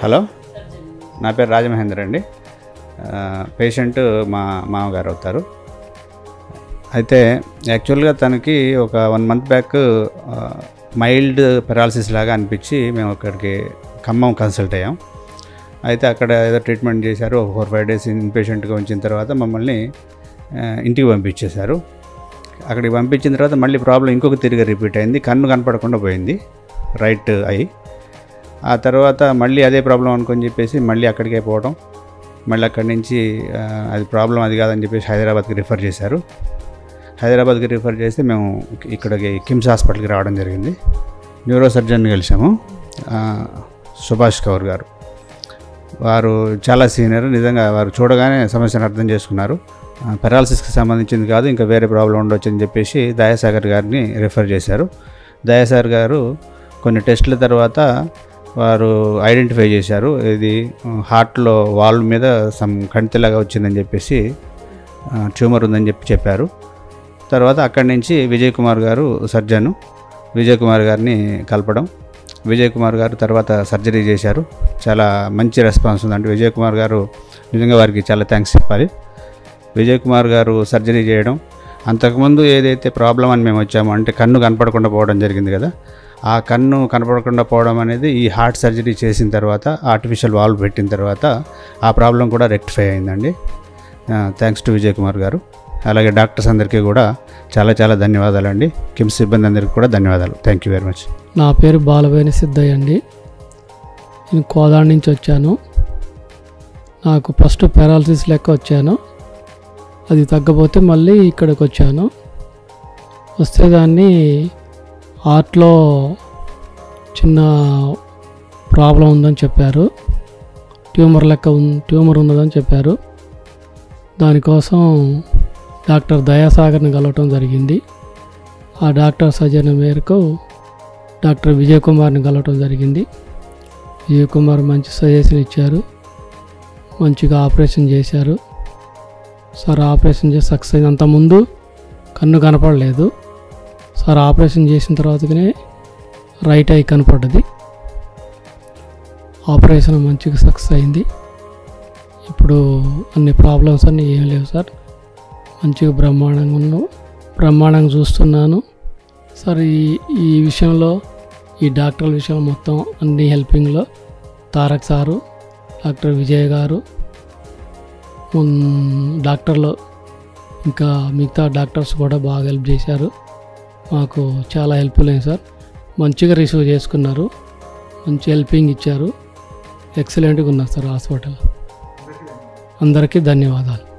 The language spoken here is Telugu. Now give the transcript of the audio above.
హలో నా పేరు రాజమహేందర్ అండి ఆ, పేషెంట్ మా మామగారు అవుతారు అయితే యాక్చువల్గా తనకి ఒక వన్ మంత్ బ్యాక్ ఆ, మైల్డ్ పెరాలసిస్ లాగా అనిపించి మేము అక్కడికి ఖమ్మం కన్సల్ట్ అయ్యాం అయితే అక్కడ ఏదో ట్రీట్మెంట్ చేశారు ఒక ఫోర్ ఫైవ్ డేస్ ఇన్పేషెంట్గా ఉంచిన తర్వాత మమ్మల్ని ఆ, ఇంటికి పంపించేశారు అక్కడికి పంపించిన తర్వాత మళ్ళీ ప్రాబ్లం ఇంకొక తిరిగి రిపీట్ అయింది కన్ను కనపడకుండా పోయింది రైట్ ఐ ఆ తర్వాత మళ్ళీ అదే ప్రాబ్లం అనుకొని చెప్పేసి మళ్ళీ అక్కడికే పోవడం మళ్ళీ అక్కడి నుంచి ఆ, అది ప్రాబ్లం అది కాదని చెప్పేసి హైదరాబాద్కి రిఫర్ చేశారు హైదరాబాద్కి రిఫర్ చేస్తే మేము ఇక్కడికి కిమ్స్ హాస్పిటల్కి రావడం జరిగింది న్యూరో సర్జన్ కలిసాము ఆ, సుభాష్ కౌర్ గారు వారు చాలా సీనియర్ నిజంగా వారు చూడగానే సమస్యను అర్థం చేసుకున్నారు పెరాలసిస్కి సంబంధించింది కాదు ఇంకా వేరే ప్రాబ్లం ఉండొచ్చు అని చెప్పేసి దయాసాగర్ గారిని రిఫర్ చేశారు దయాసాగర్ గారు కొన్ని టెస్టుల తర్వాత వారు ఐడెంటిఫై చేశారు ఇది హార్ట్లో వాల్ మీద సమ్ కంటిలాగా వచ్చిందని చెప్పేసి ట్యూమర్ ఉందని చెప్పి చెప్పారు తర్వాత అక్కడి నుంచి విజయ్ కుమార్ గారు సర్జను విజయ్ కుమార్ గారిని కలపడం విజయ్ కుమార్ గారు తర్వాత సర్జరీ చేశారు చాలా మంచి రెస్పాన్స్ ఉందంటే విజయ్ కుమార్ గారు నిజంగా వారికి చాలా థ్యాంక్స్ చెప్పాలి విజయ్ కుమార్ గారు సర్జరీ చేయడం అంతకుముందు ఏదైతే ప్రాబ్లం అని మేము వచ్చామో అంటే కన్ను కనపడకుండా పోవడం జరిగింది కదా ఆ కన్ను కనపడకుండా పోవడం అనేది ఈ హార్ట్ సర్జరీ చేసిన తర్వాత ఆర్టిఫిషియల్ వాల్వ్ పెట్టిన తర్వాత ఆ ప్రాబ్లం కూడా రెక్టిఫై అయిందండి థ్యాంక్స్ టు విజయ్ కుమార్ గారు అలాగే డాక్టర్స్ అందరికీ కూడా చాలా చాలా ధన్యవాదాలండి కిమ్స్ సిబ్బంది అందరికీ కూడా ధన్యవాదాలు థ్యాంక్ యూ వెరీ మచ్ నా పేరు బాలవేణి సిద్ధయ్య అండి నేను కోదాడ నుంచి వచ్చాను నాకు ఫస్ట్ పారాలసిస్ లెక్క వచ్చాను అది తగ్గపోతే మళ్ళీ ఇక్కడికి వచ్చాను వస్తే దాన్ని హార్ట్లో చిన్న ప్రాబ్లం ఉందని చెప్పారు ట్యూమర్ లెక్క ఉన్ ట్యూమర్ ఉన్నదని చెప్పారు దానికోసం డాక్టర్ దయాసాగర్ని కలవటం జరిగింది ఆ డాక్టర్ సజన మేరకు డాక్టర్ విజయ్ కుమార్ని కలవటం జరిగింది విజయ్ కుమార్ మంచి సజెషన్ ఇచ్చారు మంచిగా ఆపరేషన్ చేశారు సార్ ఆపరేషన్ చేసి సక్సెస్ అయింది అంతకుముందు కన్ను కనపడలేదు సార్ ఆపరేషన్ చేసిన తర్వాతనే రైట్ ఐ కనపడ్డది ఆపరేషన్ మంచిగా సక్సెస్ అయింది ఇప్పుడు అన్ని ప్రాబ్లమ్స్ అన్నీ ఏం లేవు సార్ మంచిగా బ్రహ్మాండంగా ఉన్నావు బ్రహ్మాండంగా చూస్తున్నాను సార్ ఈ ఈ విషయంలో ఈ డాక్టర్ల విషయంలో మొత్తం అన్ని హెల్పింగ్లో తారక్ సారు డాక్టర్ విజయ్ గారు ఉమ్, డాక్టర్లు ఇంకా మిగతా డాక్టర్స్ కూడా బాగా హెల్ప్ చేశారు మాకు చాలా హెల్ప్ఫుల్ అయింది సార్ మంచిగా రిసీవ్ చేసుకున్నారు మంచి హెల్పింగ్ ఇచ్చారు ఎక్సలెంట్గా ఉన్నారు సార్ హాస్పిటల్ అందరికీ ధన్యవాదాలు